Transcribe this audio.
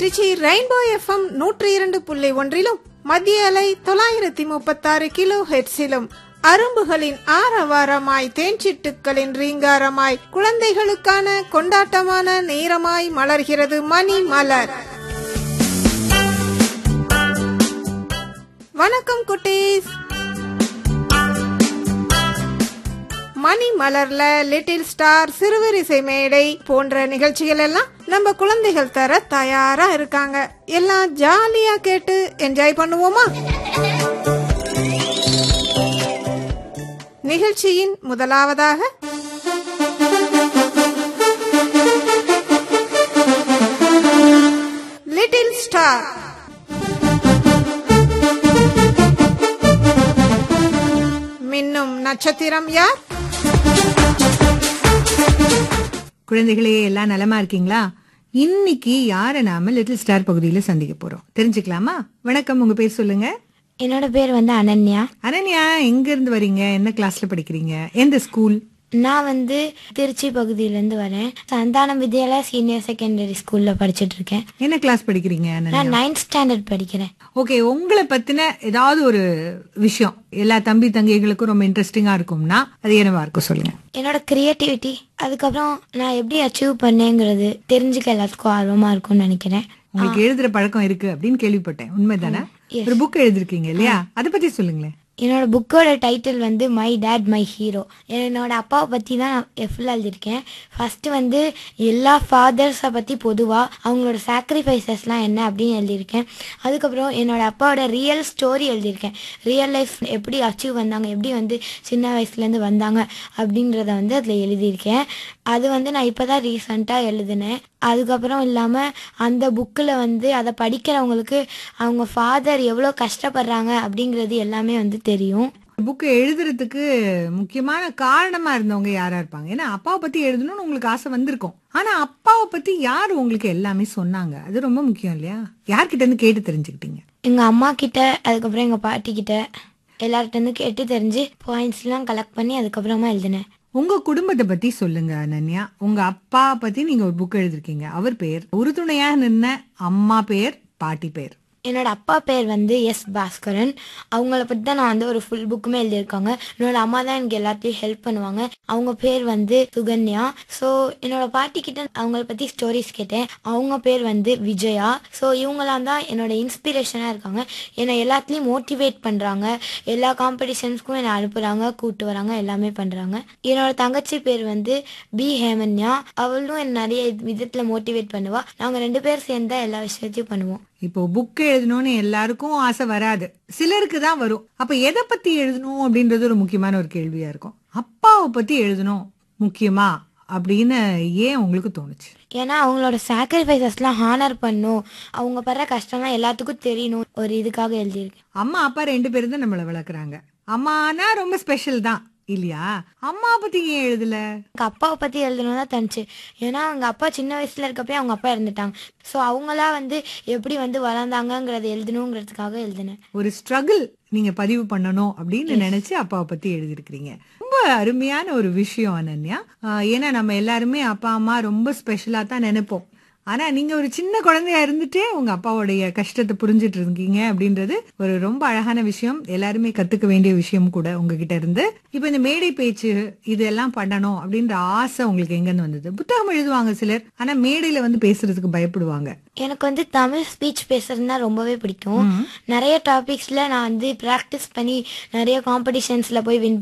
Trichy rainbow FM நூற்றி இரண்டு புள்ளி ஒன்றிலும் மத்திய அலை தொள்ளாயிரத்தி முப்பத்தாறு கிலோ ஹெட்ஸிலும் அரும்புகளின் ஆரவாரமாய் தேன்சிட்டுக்களின் ரீங்காரமாய் குழந்தைகளுக்கான கொண்டாட்டமான நேரமாய் மலர்கிறது மணி மலர் வணக்கம் குட்டீஸ் மணி மலர்ல லிட்டில் ஸ்டார் சிறுவரிசை மேடை போன்ற நிகழ்ச்சிகள் எல்லாம் நம்ம குழந்தைகள் தர தயாரா இருக்காங்க எல்லாம் ஜாலியா கேட்டு என்ஜாய் பண்ணுவோமா நிகழ்ச்சியின் முதலாவதாக லிட்டில் ஸ்டார் மின்னும் நட்சத்திரம் யார் குழந்தைகளே எல்லாம் நலமா இருக்கீங்களா இன்னைக்கு யாரை நாம லிட்டில் ஸ்டார் பகுதியில சந்திக்க போறோம் தெரிஞ்சுக்கலாமா வணக்கம் உங்க பேர் சொல்லுங்க என்னோட பேர் வந்து அனன்யா அனன்யா எங்க இருந்து வரீங்க என்ன கிளாஸ்ல படிக்கிறீங்க எந்த ஸ்கூல் நான் வந்து திருச்சி பகுதியிலேருந்து வரேன் சந்தானம் வித்யாலயா சீனியர் செகண்டரி ஸ்கூலில் படிச்சுட்டு இருக்கேன் என்ன கிளாஸ் படிக்கிறீங்க அனன்யா நான் நைன்த் ஸ்டாண்டர்ட் படிக்கிறேன் ஓகே உங்களை பத்தின ஏதாவது ஒரு விஷயம் எல்லா தம்பி தங்கைகளுக்கும் ரொம்ப இன்ட்ரெஸ்டிங்கா இருக்கும்னா அது என்னவா இருக்கும் சொல்லுங்க என்னோட கிரியேட்டிவிட்டி அதுக்கப்புறம் நான் எப்படி அச்சீவ் பண்ணேங்கிறது தெரிஞ்சுக்க எல்லாத்துக்கும் ஆர்வமாக இருக்கும்னு நினைக்கிறேன் உங்களுக்கு எழுதுற பழக்கம் இருக்கு அப்படின்னு கேள்விப்பட்டேன் உண்மைதானே ஒரு புக் எழுதிருக்கீங்க இல்லையா அதை பத்தி சொல்லுங்களேன் என்னோட புக்கோட டைட்டில் வந்து மை டேட் மை ஹீரோ என்னோட அப்பாவை பற்றி தான் நான் ஃபுல்லாக எழுதியிருக்கேன் ஃபஸ்ட்டு வந்து எல்லா ஃபாதர்ஸை பற்றி பொதுவாக அவங்களோட சாக்ரிஃபைசஸ்லாம் என்ன அப்படின்னு எழுதியிருக்கேன் அதுக்கப்புறம் என்னோட அப்பாவோட ரியல் ஸ்டோரி எழுதியிருக்கேன் ரியல் லைஃப் எப்படி அச்சீவ் வந்தாங்க எப்படி வந்து சின்ன வயசுலேருந்து வந்தாங்க அப்படின்றத வந்து அதில் எழுதியிருக்கேன் அது வந்து நான் இப்போ தான் ரீசண்டாக எழுதினேன் அதுக்கப்புறம் இல்லாமல் அந்த புக்கில் வந்து அதை படிக்கிறவங்களுக்கு அவங்க ஃபாதர் எவ்வளோ கஷ்டப்படுறாங்க அப்படிங்கிறது எல்லாமே வந்து தெரியும் புக்கு எழுதுறதுக்கு முக்கியமான காரணமா இருந்தவங்க யாரா இருப்பாங்க ஏன்னா அப்பாவை பத்தி எழுதணும்னு உங்களுக்கு ஆசை வந்திருக்கும் ஆனா அப்பாவை பத்தி யார் உங்களுக்கு எல்லாமே சொன்னாங்க அது ரொம்ப முக்கியம் இல்லையா யார்கிட்ட இருந்து கேட்டு தெரிஞ்சுக்கிட்டீங்க எங்கள் அம்மா கிட்ட அதுக்கப்புறம் எங்கள் பாட்டி கிட்ட எல்லார்கிட்டேருந்து கேட்டு தெரிஞ்சு பாயிண்ட்ஸ்லாம் கலெக்ட் பண்ணி அதுக்கப்புறமா எழுதினேன் உங்க குடும்பத்தை பத்தி சொல்லுங்க அனன்யா உங்க அப்பா பத்தி நீங்க ஒரு புக் எழுதிருக்கீங்க அவர் பேர் உறுதுணையாக நின்ன அம்மா பேர் பாட்டி பேர் என்னோட அப்பா பேர் வந்து எஸ் பாஸ்கரன் அவங்கள பற்றி தான் நான் வந்து ஒரு ஃபுல் புக்குமே எழுதியிருக்காங்க என்னோட அம்மா தான் எனக்கு எல்லாத்தையும் ஹெல்ப் பண்ணுவாங்க அவங்க பேர் வந்து சுகன்யா ஸோ என்னோட பாட்டி கிட்ட அவங்கள பற்றி ஸ்டோரிஸ் கேட்டேன் அவங்க பேர் வந்து விஜயா ஸோ இவங்களாம் தான் என்னோட இன்ஸ்பிரேஷனாக இருக்காங்க என்னை எல்லாத்துலேயும் மோட்டிவேட் பண்ணுறாங்க எல்லா காம்படிஷன்ஸ்க்கும் என்னை அனுப்புகிறாங்க கூட்டு வராங்க எல்லாமே பண்ணுறாங்க என்னோட தங்கச்சி பேர் வந்து பி ஹேமன்யா அவளும் என்னை நிறைய விதத்தில் மோட்டிவேட் பண்ணுவா நாங்கள் ரெண்டு பேர் சேர்ந்து தான் எல்லா விஷயத்தையும் பண்ணுவோம் இப்போ புக் எழுதணும்னு எல்லாருக்கும் ஆசை வராது சிலருக்கு தான் வரும் அப்ப எதை பத்தி எழுதணும் அப்படின்றது ஒரு முக்கியமான ஒரு கேள்வியா இருக்கும் அப்பாவை பத்தி எழுதணும் முக்கியமா அப்படின்னு ஏன் உங்களுக்கு தோணுச்சு ஏன்னா அவங்களோட சாக்ரிஃபைசஸ்லாம் ஹானர் பண்ணும் அவங்க படுற கஷ்டம்லாம் எல்லாத்துக்கும் தெரியணும் ஒரு இதுக்காக எழுதியிருக்கேன் அம்மா அப்பா ரெண்டு பேரும் தான் நம்மளை வளர்க்குறாங்க அம்மானா ரொம்ப ஸ்பெஷல் தான் இல்லையா அம்மா பத்தி ஏன் எழுதல எனக்கு அப்பாவை பற்றி எழுதணும் தான் தோணுச்சு ஏன்னா அவங்க அப்பா சின்ன வயசுல இருக்கப்பயே அவங்க அப்பா இறந்துட்டாங்க ஸோ அவங்களா வந்து எப்படி வந்து வளர்ந்தாங்கங்கிறத எழுதணுங்கிறதுக்காக எழுதினேன் ஒரு ஸ்ட்ரகிள் நீங்க பதிவு பண்ணணும் அப்படின்னு நினைச்சு அப்பாவை பத்தி எழுதிருக்கிறீங்க ரொம்ப அருமையான ஒரு விஷயம் அனன்யா ஆஹ் ஏன்னா நம்ம எல்லாருமே அப்பா அம்மா ரொம்ப ஸ்பெஷலா தான் நினைப்போம் ஆனா நீங்க ஒரு சின்ன குழந்தையா இருந்துட்டே உங்க அப்பாவுடைய கஷ்டத்தை புரிஞ்சிட்டு இருக்கீங்க அப்படின்றது ஒரு ரொம்ப அழகான விஷயம் எல்லாருமே கத்துக்க வேண்டிய விஷயம் கூட உங்ககிட்ட இருந்து இப்ப இந்த மேடை பேச்சு இதெல்லாம் பண்ணணும் அப்படின்ற ஆசை உங்களுக்கு எங்க இருந்து வந்தது புத்தகம் எழுதுவாங்க சிலர் ஆனா மேடையில வந்து பேசுறதுக்கு பயப்படுவாங்க எனக்கு வந்து தமிழ் ஸ்பீச் பேசுறதுனா ரொம்பவே பிடிக்கும் நிறைய டாபிக்ஸ்ல நான் வந்து ப்ராக்டிஸ் பண்ணி நிறைய காம்படிஷன்ஸ்ல போய் வின்